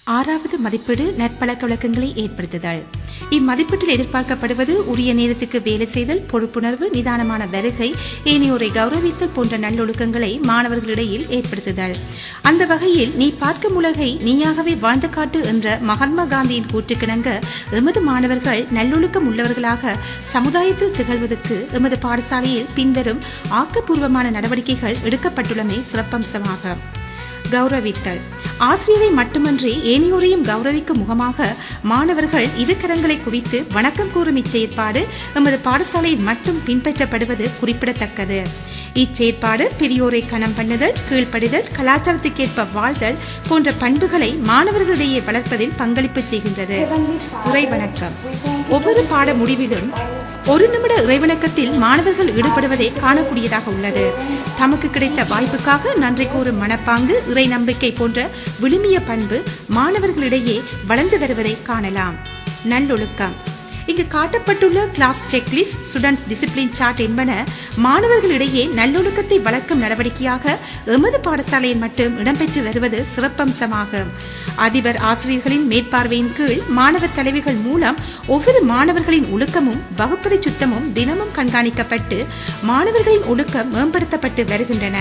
ஆறாவது மதிப்பீடு நற்பழக்க வழக்கங்களை ஏற்படுத்துதல் இம்மதிப்பீட்டில் எதிர்பார்க்கப்படுவது உரிய நேரத்துக்கு வேலை செய்தல் பொறுப்புணர்வு நிதானமான வருகை ஏனையோரை கௌரவித்தல் போன்ற நல்லொழுக்கங்களை மாணவர்களிடையில் ஏற்படுத்துதல் அந்த வகையில் நீ பார்க்கும் உலகை நீயாகவே வாழ்ந்து காட்டு என்ற மகாத்மா காந்தியின் கூற்றுக்கிணங்க எமது மாணவர்கள் நல்லொழுக்கம் உள்ளவர்களாக சமுதாயத்தில் திகழ்வதற்கு எமது பாடசாலையில் பின்வரும் ஆக்கப்பூர்வமான நடவடிக்கைகள் எடுக்கப்பட்டுள்ளமை சிறப்பம்சமாகும் கௌரவித்தல் ஆசிரியரை மட்டுமன்றி ஏனையோரையும் கௌரவிக்கும் முகமாக மாணவர்கள் இரு கரங்களை குவித்து வணக்கம் கூறும் இச்செயற்பாடு எமது பாடசாலையில் மட்டும் பின்பற்றப்படுவது குறிப்பிடத்தக்கது இச்செயற்பாடு பெரியோரை கணம் பண்ணுதல் கீழ்ப்படிதல் கலாச்சாரத்துக்கேற்ப வாழ்தல் போன்ற பண்புகளை மாணவர்களிடையே வளர்ப்பதில் பங்களிப்பு செய்கின்றது உரை வணக்கம் ஒவ்வொரு பாட முடிவிலும் ஒரு நிமிட இறைவணக்கத்தில் மாணவர்கள் ஈடுபடுவதை காணக்கூடியதாக உள்ளது தமக்கு கிடைத்த வாய்ப்புக்காக நன்றி கூறும் மனப்பாங்கு இறை நம்பிக்கை போன்ற விழுமிய பண்பு மாணவர்களிடையே வளர்ந்து வருவதை காணலாம் நல்லொழுக்கம் இங்கு காட்டப்பட்டுள்ள class checklist students discipline chart என்பன மாணவர்களிடையே நல்லொழுக்கத்தை வளர்க்கும் நடவடிக்கையாக எமது பாடசாலையில் மட்டும் இடம்பெற்று வருவது சிறப்பம்சமாகும் அதிபர் ஆசிரியர்களின் மேற்பார்வையின் கீழ் மாணவ தலைவிகள் மூலம் ஒவ்வொரு மாணவர்களின் ஒழுக்கமும் வகுப்பறை சுத்தமும் தினமும் கண்காணிக்கப்பட்டு மாணவர்களின் ஒழுக்கம் மேம்படுத்தப்பட்டு வருகின்றன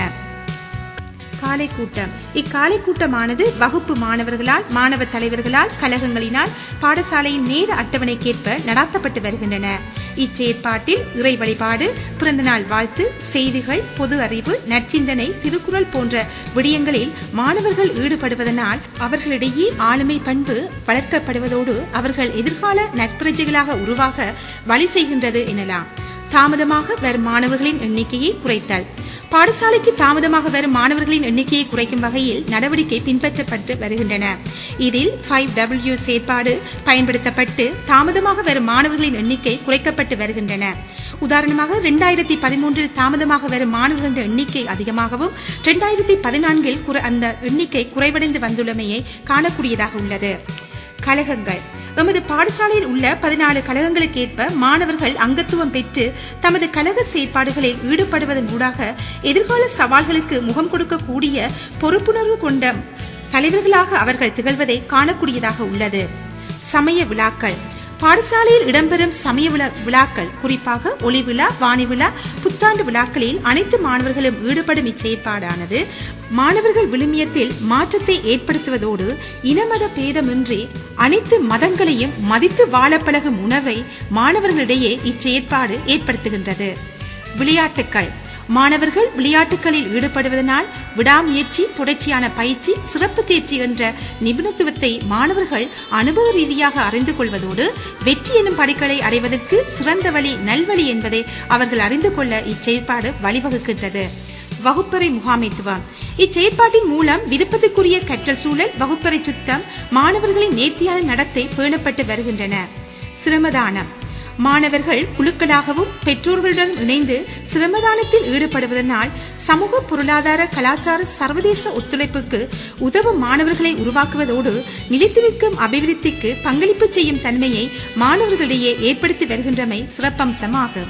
காலை கூட்டம் இக்காலை கூட்டமானது வகுப்பு மாணவர்களால் மாணவ தலைவர்களால் கழகங்களினால் பாடசாலையின் நேர அட்டவணைக்கேற்ப நடாத்தப்பட்டு வருகின்றன இச்செயற்பாட்டில் இறை வழிபாடு பிறந்தநாள் வாழ்த்து செய்திகள் பொது அறிவு நற்சிந்தனை திருக்குறள் போன்ற விடயங்களில் மாணவர்கள் ஈடுபடுவதனால் அவர்களிடையே ஆளுமை பண்பு வளர்க்கப்படுவதோடு அவர்கள் எதிர்கால நற்பிரஜைகளாக உருவாக வழி செய்கின்றது எனலாம் தாமதமாக வரும் மாணவர்களின் எண்ணிக்கையை குறைத்தல் பாடசாலைக்கு தாமதமாக வரும் மாணவர்களின் எண்ணிக்கையை குறைக்கும் வகையில் நடவடிக்கை பின்பற்றப்பட்டு வருகின்றன இதில் ஃபைவ் டபிள்யூ செயற்பாடு பயன்படுத்தப்பட்டு தாமதமாக வரும் மாணவர்களின் எண்ணிக்கை குறைக்கப்பட்டு வருகின்றன உதாரணமாக இரண்டாயிரத்தி பதிமூன்றில் தாமதமாக வரும் மாணவர்களின் எண்ணிக்கை அதிகமாகவும் இரண்டாயிரத்தி பதினான்கில் அந்த எண்ணிக்கை குறைவடைந்து வந்துள்ளமையை காணக்கூடியதாக உள்ளது கழகங்கள் எமது பாடசாலையில் உள்ள பதினாலு கழகங்களுக்கு ஏற்ப மாணவர்கள் அங்கத்துவம் பெற்று தமது கழக செயற்பாடுகளில் ஈடுபடுவதன் ஊடாக எதிர்கால சவால்களுக்கு முகம் கொடுக்கக்கூடிய பொறுப்புணர்வு கொண்ட தலைவர்களாக அவர்கள் திகழ்வதை காணக்கூடியதாக உள்ளது சமய விழாக்கள் பாடசாலையில் இடம்பெறும் சமய விழாக்கள் குறிப்பாக ஒளி விழா வாணி விழா புத்தாண்டு விழாக்களில் அனைத்து மாணவர்களும் ஈடுபடும் இச்செயற்பாடானது மாணவர்கள் விழுமியத்தில் மாற்றத்தை ஏற்படுத்துவதோடு இனமத பேதமின்றி அனைத்து மதங்களையும் மதித்து வாழ பழகும் உணர்வை மாணவர்களிடையே இச்செயற்பாடு ஏற்படுத்துகின்றது விளையாட்டுக்கள் மாணவர்கள் விளையாட்டுகளில் ஈடுபடுவதனால் விடாமுயற்சி தொடர்ச்சியான பயிற்சி சிறப்பு தேர்ச்சி என்ற நிபுணத்துவத்தை மாணவர்கள் அனுபவ ரீதியாக அறிந்து கொள்வதோடு வெற்றி எனும் படிக்களை அடைவதற்கு சிறந்த வழி நல்வழி என்பதை அவர்கள் அறிந்து கொள்ள இச்செயற்பாடு வழிவகுக்கின்றது வகுப்பறை முகாமைத்துவம் இச்செயற்பாட்டின் மூலம் விருப்பத்துக்குரிய கற்றல் சூழல் வகுப்பறை சுத்தம் மாணவர்களின் நேர்த்தியான நடத்தை பேணப்பட்டு வருகின்றன சிரமதானம் மாணவர்கள் குழுக்களாகவும் பெற்றோர்களுடன் இணைந்து சிரமதானத்தில் ஈடுபடுவதனால் சமூக பொருளாதார கலாச்சார சர்வதேச ஒத்துழைப்புக்கு உதவும் மாணவர்களை உருவாக்குவதோடு நிலைத்து நிற்கும் அபிவிருத்திக்கு பங்களிப்பு செய்யும் தன்மையை மாணவர்களிடையே ஏற்படுத்தி வருகின்றமை சிறப்பம்சமாகும்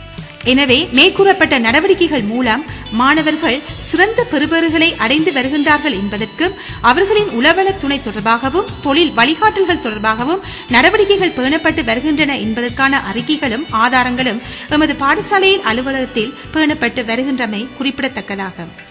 எனவே மேற்கூறப்பட்ட நடவடிக்கைகள் மூலம் மாணவர்கள் சிறந்த பெறுபேறுகளை அடைந்து வருகின்றார்கள் என்பதற்கும் அவர்களின் உளவள துணை தொடர்பாகவும் தொழில் வழிகாட்டல்கள் தொடர்பாகவும் நடவடிக்கைகள் பேணப்பட்டு வருகின்றன என்பதற்கான அறிக்கைகளும் ஆதாரங்களும் எமது பாடசாலையில் அலுவலகத்தில் பேணப்பட்டு வருகின்றமை குறிப்பிடத்தக்கதாகும்